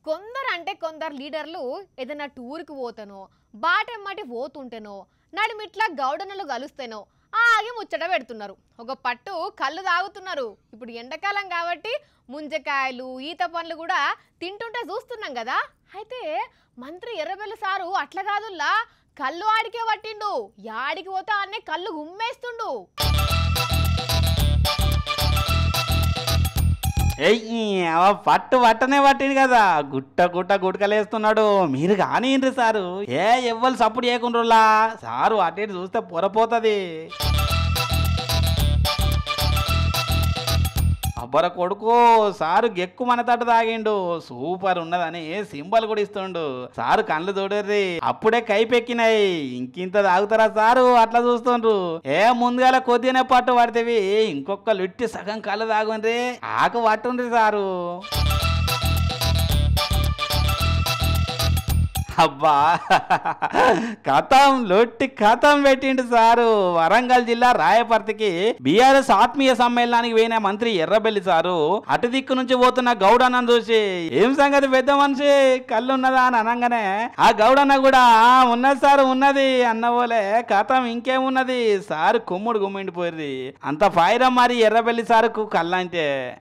కొందరు అంటే కొందరు లీడర్లు ఏదైనా టూర్కి పోతానో బాటెమ్మటి పోతుంటేనో నడిమిట్లా గౌడనలు కలుస్తేనో ఆగి ముచ్చట పెడుతున్నారు ఒక పట్టు కళ్ళు తాగుతున్నారు ఇప్పుడు ఎండాకాలం కాబట్టి ముంజకాయలు ఈత పండ్లు కూడా తింటుంటే చూస్తున్నాం కదా అయితే మంత్రి ఎర్రబెల్లి సారు అట్లా కాదుల్లా కళ్ళు ఆడికే పట్టిండు యాడికి పోతే అన్నే కళ్ళు గుమ్మేస్తుండు ఏయ్ ఈ అవ పట్టు పట్టనే పట్టింది కదా గుట్ట గుట్ట గుటకలేస్తున్నాడు మీరు కానివ్వండి సారు ఏ ఎవ్వరు సప్పుడు చేయకుండా సారు అటు ఇటు చూస్తే పొరపోతుంది అబ్బర కొడుకు సారు గెక్కు మన తట్టు తాగిండు సూపర్ ఉన్నదని సింబల్ కూడా ఇస్తుండు సారు కళ్ళు చూడర్రి అప్పుడే కైపెక్కినాయి ఇంకింత తాగుతారా సారు అట్లా చూస్తుండ్రు ఏ ముందుగాల కొద్దిగానే పట్టు పడితేవి ఇంకొక లిట్టి సగం కళ్ళు తాగుండ్రి ఆకు పట్టుండ్రి సారు అబ్బా కథం లొట్టి కథం పెట్టిండు సారు వరంగల్ జిల్లా రాయపర్తికి బీఆర్ఎస్ ఆత్మీయ సమ్మేళనానికి పోయిన మంత్రి ఎర్రబెల్లి సారు అటు దిక్కు నుంచి పోతున్న గౌడన్నను చూసి ఏం సంగతి పెద్ద మనిషి కళ్ళు ఉన్నదా అని అనగానే ఆ గౌడన్న కూడా "ఆ, ఉన్నది సారు ఉన్నది అన్నవోలే కథం ఇంకేమున్నది సారు కుమ్ముడు గుమ్మిండిపోయింది అంత ఫైరం మరి ఎర్రబెల్లి సారుకు కళ్ళంటే